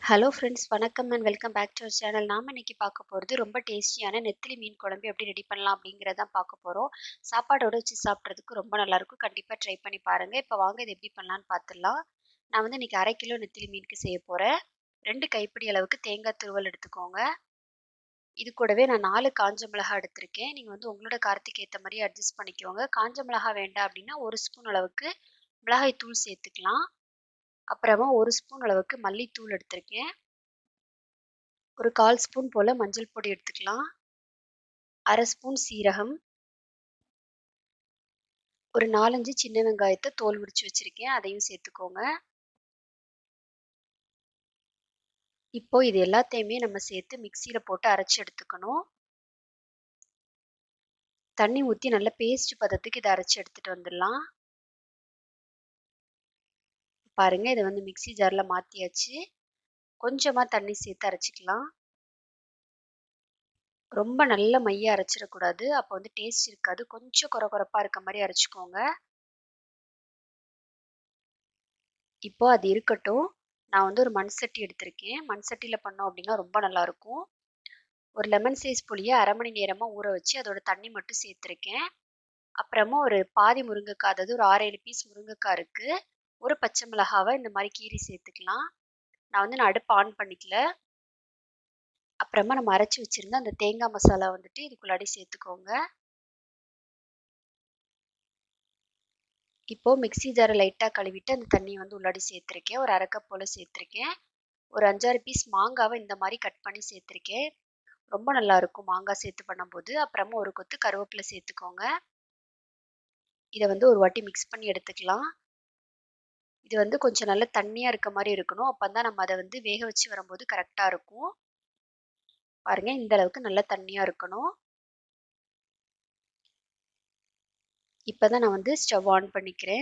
hello friends வணக்கம் and welcome back to our channel நாம் இன்னைக்கு பார்க்க போகிறது ரொம்ப டேஸ்டியான நெத்திலி மீன் குழம்பு எப்படி ரெடி பண்ணலாம் அப்படிங்கிறத பார்க்க போகிறோம் சாப்பாடோட வச்சு சாப்பிட்றதுக்கு ரொம்ப நல்லாயிருக்கும் கண்டிப்பாக ட்ரை பண்ணி பாருங்கள் இப்போ வாங்க இது எப்படி பண்ணலான்னு பார்த்துடலாம் நான் வந்து இன்றைக்கி அரை கிலோ நெத்திலி மீனுக்கு செய்ய போகிறேன் ரெண்டு கைப்பிடி அளவுக்கு தேங்காய் துருவல் எடுத்துக்கோங்க இது கூடவே நான் நாலு காஞ்ச மிளகா எடுத்திருக்கேன் நீங்கள் வந்து உங்களோட காரத்துக்கு ஏற்ற மாதிரி அட்ஜஸ்ட் பண்ணிக்கோங்க காஞ்ச மிளகா வேண்டாம் அப்படின்னா ஒரு ஸ்பூன் அளவுக்கு மிளகாய் தூள் சேர்த்துக்கலாம் அப்புறமா ஒரு ஸ்பூன் அளவுக்கு மல்லித்தூள் எடுத்திருக்கேன் ஒரு கால் ஸ்பூன் போல் மஞ்சள் பொடி எடுத்துக்கலாம் அரை ஸ்பூன் சீரகம் ஒரு நாலஞ்சு சின்ன வெங்காயத்தை தோல் உரிச்சு வச்சுருக்கேன் அதையும் சேர்த்துக்கோங்க இப்போ இது எல்லாத்தையுமே நம்ம சேர்த்து மிக்சியில் போட்டு அரைச்சி எடுத்துக்கணும் தண்ணி ஊற்றி நல்ல பேஸ்ட் பதத்துக்கு இதை அரைச்சி எடுத்துகிட்டு வந்துடலாம் பாருங்க இதை வந்து மிக்சி ஜாரில் மாற்றியாச்சு கொஞ்சமாக தண்ணி சேர்த்து அரைச்சிக்கலாம் ரொம்ப நல்ல மைய அரைச்சிடக்கூடாது அப்போ வந்து டேஸ்ட் இருக்காது கொஞ்சம் குறை குறைப்பாக இருக்க மாதிரி அரைச்சிக்கோங்க இப்போ அது இருக்கட்டும் நான் வந்து ஒரு மண் சட்டி எடுத்திருக்கேன் மண் சட்டியில் பண்ணோம் அப்படின்னா ரொம்ப நல்லாயிருக்கும் ஒரு லெமன் சைஸ் புளியை அரை மணி நேரமாக ஊற வச்சு அதோட தண்ணி மட்டும் சேர்த்துருக்கேன் அப்புறமா ஒரு பாதி முருங்கைக்காய் அதாவது ஒரு ஆறு ஏழு பீஸ் முருங்கைக்காய் இருக்குது ஒரு பச்சை மிளகாவை இந்த மாதிரி கீரி சேர்த்துக்கலாம் நான் வந்து நான் அடுப்பு ஆன் பண்ணிக்கல அப்புறமா நம்ம அரைச்சி வச்சுருந்த அந்த தேங்காய் மசாலா வந்துட்டு இதுக்குள்ளாடி சேர்த்துக்கோங்க இப்போ மிக்சி ஜாரை லைட்டாக கழுவிட்டு அந்த தண்ணியை வந்து உள்ளாடி சேர்த்துருக்கேன் ஒரு அரை கப் போல் சேர்த்துருக்கேன் ஒரு அஞ்சாறு பீஸ் மாங்காவை இந்த மாதிரி கட் பண்ணி சேர்த்துருக்கேன் ரொம்ப நல்லா இருக்கும் மாங்காய் சேர்த்து பண்ணும்போது அப்புறமா ஒரு கொத்து கருவேப்பிலை சேர்த்துக்கோங்க இதை வந்து ஒரு வாட்டி மிக்ஸ் பண்ணி எடுத்துக்கலாம் இது வந்து கொஞ்சம் நல்ல தண்ணியாக இருக்க மாதிரி இருக்கணும் அப்போ தான் நம்ம அதை வந்து வேக வச்சு வரும்போது கரெக்டாக இருக்கும் பாருங்க இந்த அளவுக்கு நல்ல தண்ணியாக இருக்கணும் இப்போ தான் நான் வந்து ஸ்டவ் ஆன் பண்ணிக்கிறேன்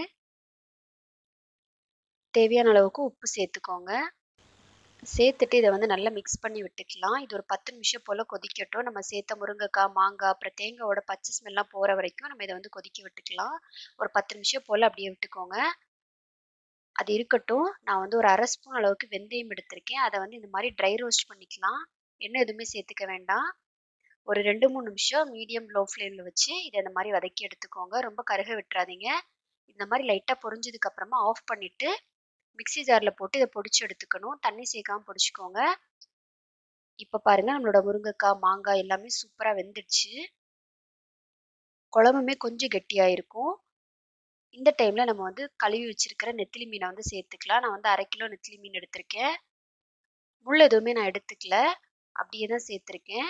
தேவையான அளவுக்கு உப்பு சேர்த்துக்கோங்க சேர்த்துட்டு இதை வந்து நல்லா மிக்ஸ் பண்ணி விட்டுக்கலாம் இது ஒரு பத்து நிமிஷம் போல் கொதிக்கட்டும் நம்ம சேர்த்த முருங்கைக்காய் மாங்காய் அப்புறம் தேங்காயோட பச்சை ஸ்மெல்லாம் போகிற வரைக்கும் நம்ம இதை வந்து கொதிக்க விட்டுக்கலாம் ஒரு பத்து நிமிஷம் போல் அப்படியே விட்டுக்கோங்க அது இருக்கட்டும் நான் வந்து ஒரு அரை ஸ்பூன் அளவுக்கு வெந்தயம் எடுத்திருக்கேன் அதை வந்து இந்த மாதிரி ட்ரை ரோஸ்ட் பண்ணிக்கலாம் எண்ணெய் எதுவுமே சேர்த்துக்க வேண்டாம் ஒரு ரெண்டு மூணு நிமிஷம் மீடியம் லோ ஃப்ளேமில் வச்சு இதை இந்த மாதிரி வதக்கி எடுத்துக்கோங்க ரொம்ப கருக விட்டுறாதீங்க இந்த மாதிரி லைட்டாக பொரிஞ்சதுக்கு அப்புறமா ஆஃப் பண்ணிவிட்டு மிக்சி ஜாரில் போட்டு இதை பொடிச்சு எடுத்துக்கணும் தண்ணி சேர்க்காம பொடிச்சுக்கோங்க இப்போ பாருங்கள் நம்மளோட முருங்கைக்காய் மாங்காய் எல்லாமே சூப்பராக வெந்துடுச்சு குழம்புமே கொஞ்சம் கெட்டியாக இருக்கும் இந்த டைமில் நம்ம வந்து கழுவி வச்சிருக்கிற நெத்திலி மீனை வந்து சேர்த்துக்கலாம் நான் வந்து அரை கிலோ நெத்திலி மீன் எடுத்திருக்கேன் முள் எதுவுமே நான் எடுத்துக்கல அப்படியே தான் சேர்த்துருக்கேன்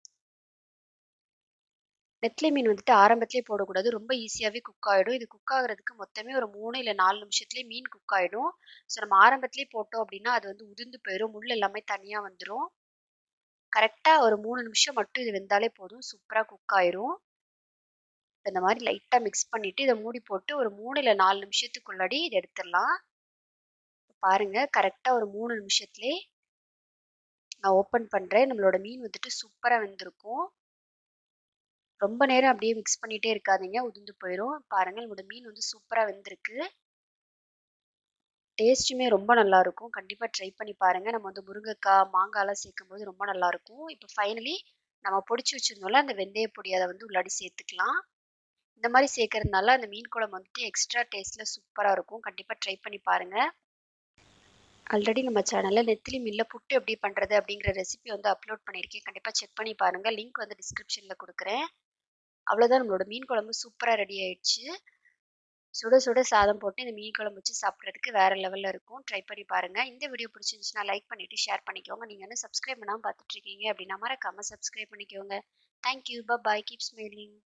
நெத்திலி மீன் வந்துட்டு ஆரம்பத்திலே போடக்கூடாது ரொம்ப ஈஸியாகவே குக் ஆகிடும் இது குக் ஆகுறதுக்கு மொத்தமே ஒரு மூணு இல்லை நாலு நிமிஷத்துலேயே மீன் குக் ஆகிடும் ஸோ நம்ம ஆரம்பத்திலே போட்டோம் அப்படின்னா அது வந்து உதிர்ந்து போயிடும் முள் எல்லாமே தனியாக வந்துடும் கரெக்டாக ஒரு மூணு நிமிஷம் மட்டும் இது வெந்தாலே போதும் சூப்பராக குக் ஆயிரும் இந்த மாதிரி லைட்டாக மிக்ஸ் பண்ணிவிட்டு இதை மூடி போட்டு ஒரு மூணு இல்லை நாலு நிமிஷத்துக்குள்ளாடி இதை எடுத்துடலாம் பாருங்கள் கரெக்டாக ஒரு மூணு நிமிஷத்துலே நான் ஓப்பன் பண்ணுறேன் நம்மளோட மீன் வந்துட்டு சூப்பராக வெந்திருக்கும் ரொம்ப நேரம் அப்படியே மிக்ஸ் பண்ணிகிட்டே இருக்காதீங்க உதிர்ந்து போயிடும் பாருங்கள் நம்மளோட மீன் வந்து சூப்பராக வெந்திருக்கு டேஸ்ட்டுமே ரொம்ப நல்லாயிருக்கும் கண்டிப்பாக ட்ரை பண்ணி பாருங்கள் நம்ம வந்து முருங்கைக்காய் மாங்காய்லாம் சேர்க்கும் போது ரொம்ப நல்லாயிருக்கும் இப்போ ஃபைனலி நம்ம பொடிச்சு வச்சுருந்தோம்ல அந்த வெந்தய பொடி அதை வந்து உள்ளாடி சேர்த்துக்கலாம் இந்த மாதிரி சேர்க்கறதுனால அந்த மீன் குழம்பு வந்துட்டு எக்ஸ்ட்ரா டேஸ்ட்டில் சூப்பராக இருக்கும் கண்டிப்பாக ட்ரை பண்ணி பாருங்கள் ஆல்ரெடி நம்ம சேனலில் நெத்திலி மீனில் புட்டு எப்படி பண்ணுறது அப்படிங்கிற ரெசிபி வந்து அப்லோட் பண்ணியிருக்கேன் கண்டிப்பாக செக் பண்ணி பாருங்கள் லிங்க் வந்து டிஸ்கிரிப்ஷனில் கொடுக்குறேன் அவ்வளோதான் நம்மளோட மீன் குழம்பு சூப்பராக ரெடி ஆயிடுச்சு சுட சுட சாதம் போட்டு இந்த மீன் குழம்பு வச்சு சாப்பிட்றதுக்கு வேறு லெவலில் இருக்கும் ட்ரை பண்ணி பாருங்கள் இந்த வீடியோ பிடிச்சிருந்துச்சுன்னா லைக் பண்ணிவிட்டு ஷேர் பண்ணிக்கோங்க நீங்கள் வந்து சப்ஸ்கிரைப் பண்ணாமல் பார்த்துட்ருக்கீங்க அப்படின்னா மறக்காமல் சப்ஸ்கிரைப் பண்ணிக்கோங்க தேங்க்யூ பாய் கீப் ஸ்மைலிங்